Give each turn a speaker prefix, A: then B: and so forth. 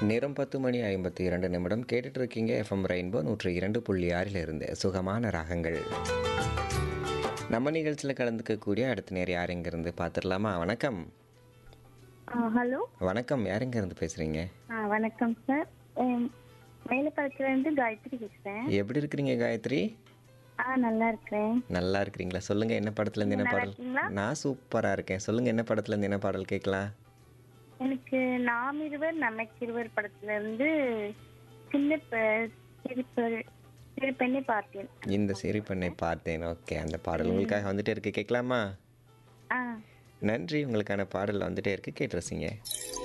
A: நேரம் பத்து மணி ஐம்பத்தி இரண்டு நிமிடம் கேட்டுட்டு இருக்கீங்க எஃப்எம் ரெயின்போ நூற்றி இரண்டு புள்ளி ஆறில் இருந்து சுகமான ராகங்கள் நம்ம நிகழ்ச்சியில் கலந்துக்கக்கூடிய அடுத்த நேர் யார் இருந்து பார்த்துடலாமா வணக்கம்
B: ஹலோ
A: வணக்கம் யார் இருந்து பேசுகிறீங்க
B: வணக்கம் சார் மேலப்பாளத்துல இருந்து காயத்ரி பேசுறேன்
A: எப்படி இருக்கிறீங்க காயத்ரி
B: ஆ நல்லா இருக்கிறேன்
A: நல்லா இருக்கிறீங்களா சொல்லுங்கள் என்ன படத்துலேருந்து என்ன
B: நல்லா
A: பாடல்
B: இருக்கீங்களா?
A: நான் சூப்பராக இருக்கேன் சொல்லுங்கள் என்ன படத்துலேருந்து என்ன பாடல் கேட்கலாம்
B: எனக்கு நாம் இருவர் நமக்கிருவர் படத்துல இருந்து சின்ன பெ- சிறு பெ- சிறு பெண்ணை பார்த்தேன்
A: இந்த சிறு பெண்ணை பார்த்தேன் ஓகே அந்த பாடல் உங்களுக்காக வந்துட்டே இருக்கு கேட்கலாமா
B: ஆ
A: நன்றி உங்களுக்கான பாடல் வந்துட்டே இருக்கு கேட்டு ரசிங்க